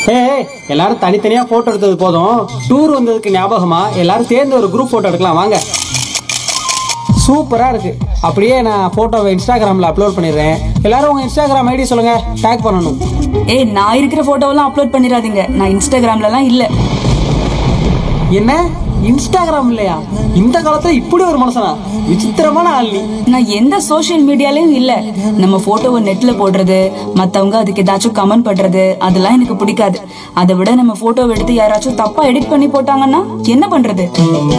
ஏய் எல்லாரும் தனித்தனியா போட்டோ எடுத்தது போதும் டூர் வந்ததுக்கு ஞாபகமா எல்லாரும் சேர்ந்து ஒரு குரூப் போட்டோ எடுக்கலாம் வாங்க சூப்பரா இருக்கு அப்படியே நான் போட்டோவை இன்ஸ்டாகிராம்ல அப்லோட் பண்ணிடுறேன் எல்லாரும் உங்க இன்ஸ்டாகிராம் ஐடி சொல்லுங்க டேக் பண்ணணும் ஏய் நான் இருக்கிற போட்டோவெல்லாம் அப்லோட் பண்ணிடாதீங்க நான் இன்ஸ்டாகிராம்லலாம் இல்ல என்ன இன்ஸ்டாகிராம் இல்லையா இந்த காலத்துல இப்படி ஒரு மனுஷனா விசித்திரமான ஆள் நீ நான் எந்த சோஷியல் மீடியாலயும் இல்ல நம்ம போட்டோவை நெட்ல போடுறது மத்தவங்க அதுக்கு ஏதாச்சும் கமெண்ட் பண்றது அதெல்லாம் எனக்கு பிடிக்காது அதை விட நம்ம போட்டோவை எடுத்து யாராச்சும் தப்பா எடிட் பண்ணி போட்டாங்கன்னா என்ன பண்றது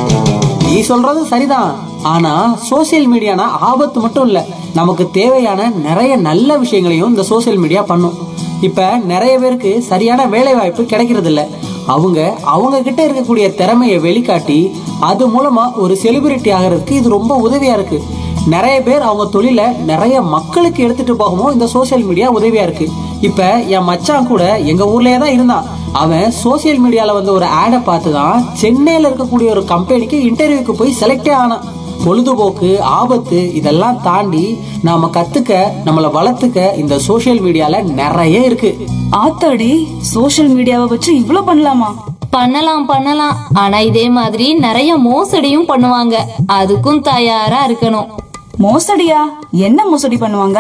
நீ சொல்றது சரிதான் ஆனா சோசியல் மீடியானா ஆபத்து மட்டும் இல்ல நமக்கு தேவையான நிறைய நல்ல விஷயங்களையும் இந்த சோசியல் மீடியா பண்ணும் இப்ப நிறைய பேருக்கு சரியான வேலை வாய்ப்பு கிடைக்கிறது இல்ல அவங்க அவங்க கிட்ட இருக்கக்கூடிய திறமையை வெளிக்காட்டி அது மூலமா ஒரு செலிபிரிட்டி ஆகிறதுக்கு இது ரொம்ப உதவியா இருக்கு நிறைய பேர் அவங்க தொழில நிறைய மக்களுக்கு எடுத்துட்டு போகவும் இந்த சோசியல் மீடியா உதவியா இருக்கு இப்ப என் மச்சான் கூட எங்க ஊர்லயே தான் இருந்தான் அவன் சோசியல் மீடியால வந்து ஒரு ஆடை பார்த்து தான் சென்னையில இருக்கக்கூடிய ஒரு கம்பெனிக்கு இன்டர்வியூக்கு போய் செலக்டே ஆனான் பொழுதுபோக்கு ஆபத்து இதெல்லாம் தாண்டி நாம கத்துக்க நம்மளை வளர்த்துக்க இந்த சோசியல் மீடியால நிறைய இருக்கு ஆத்தாடி சோஷியல் மீடியாவை வச்சு இவ்ளோ பண்ணலாமா பண்ணலாம் பண்ணலாம் ஆனா இதே மாதிரி நிறைய மோசடியும் பண்ணுவாங்க அதுக்கும் தயாரா இருக்கணும் மோசடியா என்ன மோசடி பண்ணுவாங்க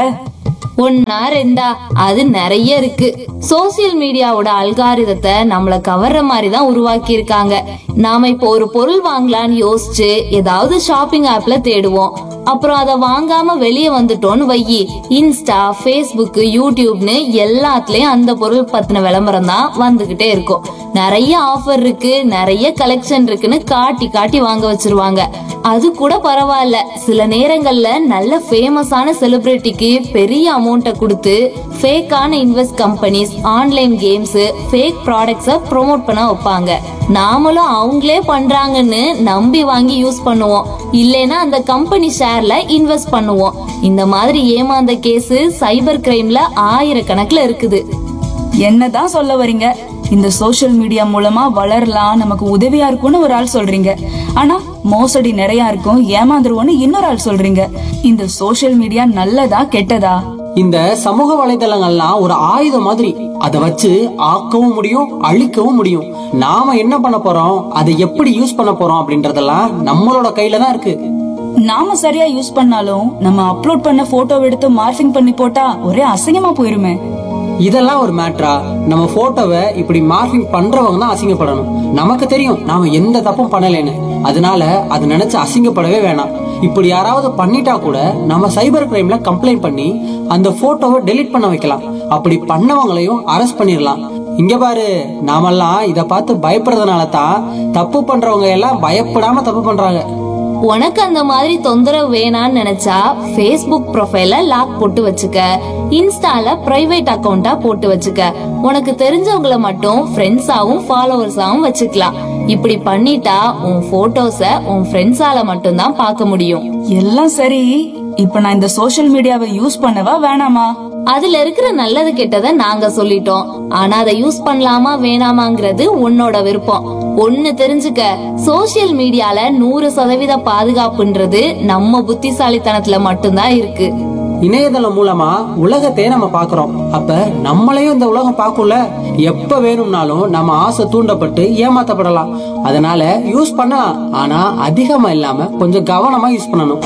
ஒன்னா ரெண்டா அது நிறைய இருக்கு சோசியல் மீடியாவோட அல்காரிதத்தை நம்மள கவர்ற மாதிரி தான் உருவாக்கி இருக்காங்க நாம இப்போ ஒரு பொருள் வாங்கலாம்னு யோசிச்சு ஏதாவது ஷாப்பிங் ஆப்ல தேடுவோம் அப்புறம் அதை வாங்காம வெளியே வந்துட்டோம்னு வையி இன்ஸ்டா ஃபேஸ்புக் யூடியூப்னு எல்லாத்துலயும் அந்த பொருள் பத்தின விளம்பரம் தான் வந்துகிட்டே இருக்கும் நிறைய ஆஃபர் இருக்கு நிறைய கலெக்ஷன் இருக்குன்னு காட்டி காட்டி வாங்க வச்சிருவாங்க அது கூட பரவாயில்ல சில நேரங்கள்ல நல்ல ஃபேமஸான செலிபிரிட்டிக்கு பெரிய அமௌண்ட்டை கொடுத்து ஃபேக்கான invest companies online games fake ப்ராடக்ட்ஸை ப்ரோமோட் பண்ண வைப்பாங்க நாமளும் அவங்களே பண்றாங்கன்னு நம்பி வாங்கி யூஸ் பண்ணுவோம் இல்லைன்னா அந்த கம்பெனி ஷேர்ல இன்வெஸ்ட் பண்ணுவோம் இந்த மாதிரி ஏமாந்த கேஸ் சைபர் கிரைம்ல ஆயிரக்கணக்குல இருக்குது என்னதான் சொல்ல வர்றீங்க இந்த சோஷியல் மீடியா மூலமா வளரலாம் நமக்கு உதவியா இருக்கும்னு ஒரு ஆள் சொல்றீங்க ஆனா மோசடி நிறைய இருக்கும் ஏமாந்துருவோம்னு இன்னொரு ஆள் சொல்றீங்க இந்த சோஷியல் மீடியா நல்லதா கெட்டதா இந்த சமூக வலைதளங்கள்லாம் ஒரு ஆயுதம் மாதிரி அதை வச்சு ஆக்கவும் முடியும் அழிக்கவும் முடியும் நாம என்ன பண்ண போறோம் அதை எப்படி யூஸ் பண்ண போறோம் அப்படின்றதெல்லாம் நம்மளோட கையில தான் இருக்கு நாம சரியா யூஸ் பண்ணாலும் நம்ம அப்லோட் பண்ண போட்டோ எடுத்து மார்ஃபிங் பண்ணி போட்டா ஒரே அசிங்கமா போயிருமே இதெல்லாம் ஒரு மேட்ரா நம்ம போட்டோவை இப்படி மார்க்கிங் பண்றவங்க தான் அசிங்கப்படணும் நமக்கு தெரியும் நாம எந்த தப்பும் பண்ணலைன்னு அதனால அது நினைச்சு அசிங்கப்படவே வேணாம் இப்படி யாராவது பண்ணிட்டா கூட நம்ம சைபர் கிரைம்ல கம்ப்ளைண்ட் பண்ணி அந்த போட்டோவை டெலீட் பண்ண வைக்கலாம் அப்படி பண்ணவங்களையும் அரெஸ்ட் பண்ணிடலாம் இங்க பாரு நாமெல்லாம் இத பார்த்து பயப்படுறதுனால தான் தப்பு பண்றவங்க எல்லாம் பயப்படாம தப்பு பண்றாங்க உனக்கு அந்த மாதிரி தொந்தரவு வேணான்னு நினைச்சா ஃபேஸ்புக் ப்ரொஃபைல லாக் போட்டு வச்சுக்க இன்ஸ்டால பிரைவேட் அக்கவுண்டா போட்டு வச்சுக்க உனக்கு தெரிஞ்சவங்கள மட்டும் ஃப்ரெண்ட்ஸாவும் ஃபாலோவர்ஸாவும் வச்சுக்கலாம் இப்படி பண்ணிட்டா உன் போட்டோஸ உன் ஃப்ரெண்ட்ஸால மட்டும்தான் பார்க்க முடியும் எல்லாம் சரி இப்ப நான் இந்த சோஷியல் மீடியாவை யூஸ் பண்ணவா வேணாமா அதுல இருக்கிற நல்லது கெட்டதை நாங்க சொல்லிட்டோம் ஆனா அதை யூஸ் பண்ணலாமா வேணாமாங்கிறது உன்னோட விருப்பம் ஒண்ணு தெரிஞ்சுக்க சோசியல் மீடியால நூறு சதவீத பாதுகாப்புன்றது நம்ம புத்திசாலித்தனத்துல மட்டும்தான் இருக்கு இணையதளம் மூலமா உலகத்தையே நம்ம பாக்குறோம் அப்ப நம்மளையும் இந்த உலகம் பார்க்கும்ல எப்ப வேணும்னாலும் நம்ம ஆசை தூண்டப்பட்டு ஏமாத்தப்படலாம் அதனால யூஸ் பண்ணலாம் ஆனா அதிகமா இல்லாம கொஞ்சம் கவனமா யூஸ் பண்ணணும்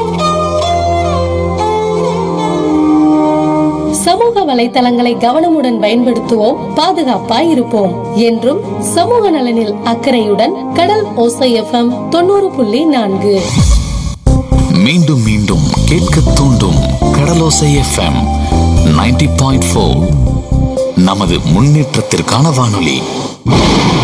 சமூக வலைத்தளங்களை கவனமுடன் பயன்படுத்துவோம் பாதுகாப்பாய் இருப்போம் என்றும் சமூக நலனில் அக்கறையுடன் கடல் ஓசை எஃப்எம் தொண்ணூறு புள்ளி நான்கு மீண்டும் மீண்டும் கேட்க தூண்டும் கடலோசை எஃப்எம் 90.4 பாயிண்ட் நமது முன்னேற்றத்திற்கான வானொலி